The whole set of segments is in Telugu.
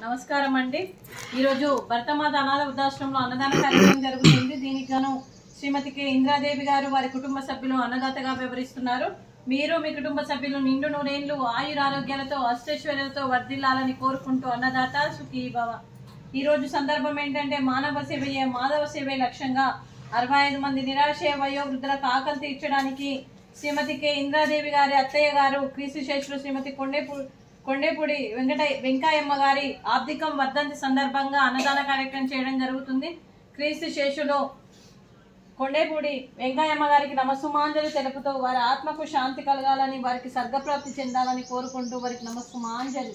నమస్కారం అండి ఈరోజు భర్తమాత అనాథ వృద్ధాశ్రమంలో అన్నదాన కార్యక్రమం జరుగుతుంది దీనికి గాను శ్రీమతి కె ఇంద్రాదేవి గారు వారి కుటుంబ సభ్యులు అన్నదాతగా వివరిస్తున్నారు మీరు మీ కుటుంబ సభ్యులు నిండు నూరేళ్లు ఆయురారోగ్యాలతో అష్టైశ్వర్యాలతో వర్ధిల్లాలని కోరుకుంటూ అన్నదాత సుఖీ భవ ఈ రోజు సందర్భం ఏంటంటే మానవ సేవయే మాధవ సేవే లక్ష్యంగా అరవై ఐదు మంది నిరాశయ వయోవృద్ధులకు ఆకలి తీర్చడానికి శ్రీమతి కె ఇంద్రాదేవి గారి అత్తయ్య గారు క్రీస్తు శేషులు శ్రీమతి కొండేపు కొండేపూడి వెంకట వెంకాయమ్మ గారి ఆబ్దికం వర్ధంతి సందర్భంగా అన్నదాన కార్యక్రమం చేయడం జరుగుతుంది క్రీస్తు శేషులో కొండేపూడి వెంకయ్యమ్మ గారికి నమస్సుమాంజలి తెలుపుతూ వారి ఆత్మకు శాంతి కలగాలని వారికి స్వర్గప్రాప్తి చెందాలని కోరుకుంటూ వారికి నమస్సుమాంజలి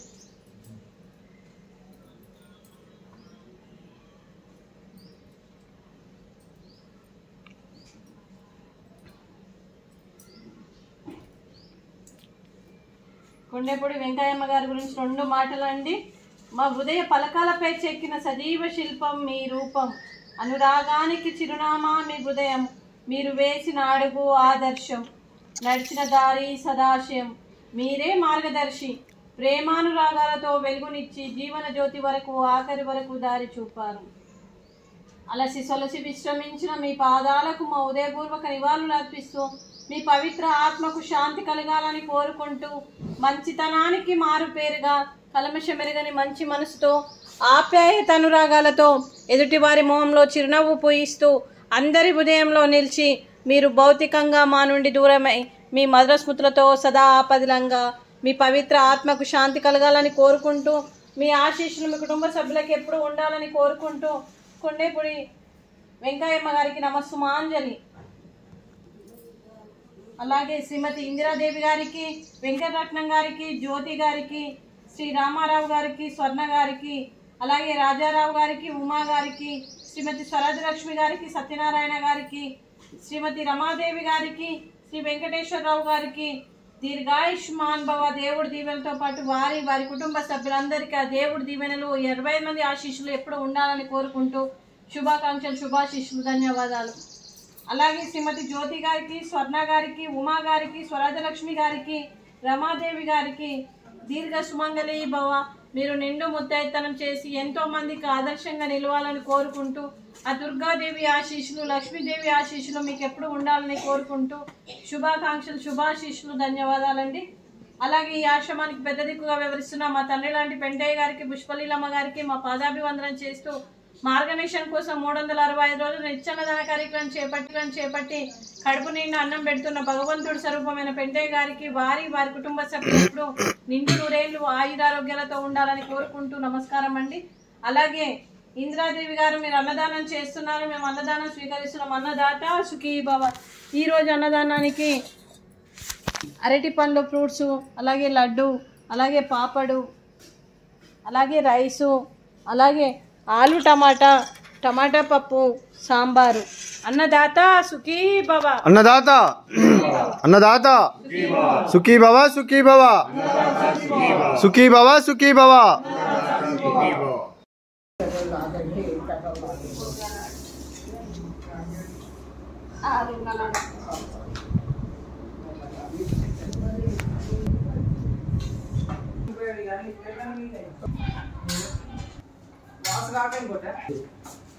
కొండేపూడి వెంకయ్యమ్మ గారి గురించి రెండు మాటలు అండి మా హృదయ పలకాలపై చెక్కిన సజీవ శిల్పం మీ రూపం అనురాగానికి చిరునామా మీ హృదయం మీరు వేసిన అడుగు ఆదర్శం నడిచిన దారి సదాశయం మీరే మార్గదర్శి ప్రేమానురాగాలతో వెలుగునిచ్చి జీవన జ్యోతి వరకు ఆఖరి వరకు దారి చూపారు అలసి సొలసి విశ్రమించిన మీ పాదాలకు మా ఉదయపూర్వక నివాళులు అర్పిస్తూ మీ పవిత్ర ఆత్మకు శాంతి కలగాలని కోరుకుంటూ మంచితనానికి మారు పేరుగా కలమషమెరగని మంచి మనసుతో ఆప్యాయత అనురాగాలతో ఎదుటివారి మొహంలో చిరునవ్వు పూయిస్తూ అందరి ఉదయంలో నిలిచి మీరు భౌతికంగా మా నుండి దూరమై మీ మధుర స్మృతులతో సదా ఆపదిలంగా మీ పవిత్ర ఆత్మకు శాంతి కలగాలని కోరుకుంటూ మీ ఆశీస్సులు మీ కుటుంబ సభ్యులకు ఎప్పుడూ ఉండాలని కోరుకుంటూ కొండేపూడి వెంకయ్యమ్మ గారికి నమస్సుమాంజలి అలాగే శ్రీమతి ఇందిరాదేవి గారికి వెంకటరత్నం గారికి జ్యోతి గారికి శ్రీ రామారావు గారికి స్వర్ణ గారికి అలాగే రాజారావు గారికి ఉమా గారికి శ్రీమతి స్వరాజలక్ష్మి గారికి సత్యనారాయణ గారికి శ్రీమతి రమాదేవి గారికి శ్రీ వెంకటేశ్వరరావు గారికి దీర్ఘాయుష్మాన్ భవ దేవుడి దీవెనతో పాటు వారి వారి కుటుంబ సభ్యులందరికీ ఆ దేవుడి దీవెనలు ఇరవై మంది ఆశీస్సులు ఎప్పుడు ఉండాలని కోరుకుంటూ శుభాకాంక్షలు శుభాశీస్సులు ధన్యవాదాలు అలాగే శ్రీమతి జ్యోతి గారికి స్వర్ణ గారికి ఉమా గారికి స్వరాజలక్ష్మి గారికి రమాదేవి గారికి దీర్ఘ సుమంగళి భవ మీరు నిండు ముత్తైతనం చేసి ఎంతో మందికి ఆదర్శంగా నిలవాలని కోరుకుంటూ ఆ దుర్గాదేవి ఆశీస్సులు లక్ష్మీదేవి ఆశీస్సులు మీకు ఎప్పుడు ఉండాలని కోరుకుంటూ శుభాకాంక్షలు శుభాశీస్సులు ధన్యవాదాలండి అలాగే ఈ ఆశ్రమానికి పెద్ద దిక్కుగా వివరిస్తున్న మా తండ్రి లాంటి పెంటయ్య గారికి పుష్పలీలమ్మ గారికి మా పాదాభివందనం చేస్తూ మార్గనేషన్ కోసం మూడు వందల అరవై ఐదు రోజులు నిత్యన్నదాన కార్యక్రమం చేపట్టి చేపట్టి కడుపు నిండా అన్నం పెడుతున్న భగవంతుడి స్వరూపమైన పెంటయ్య గారికి వారి వారి కుటుంబ సభ్యులు నిండు నూరేళ్లు ఆయురారోగ్యాలతో ఉండాలని కోరుకుంటూ నమస్కారం అండి అలాగే ఇందిరాదేవి గారు మీరు అన్నదానం చేస్తున్నారు మేము అన్నదానం స్వీకరిస్తున్నాం అన్నదాత సుఖీ భవ ఈ రోజు అన్నదానానికి అరటి పండ్లు ఫ్రూట్స్ అలాగే లడ్డు అలాగే పాపడు అలాగే రైసు అలాగే ఆలు టమాటా టమాటా పప్పు సాంబారు అన్నదాత సుఖీ భవ అన్నదాత అన్నదాత సుఖీ భవ సుఖీ భవ సుఖీ భవ సుఖీ భవ వాసు కాక ఇంకోట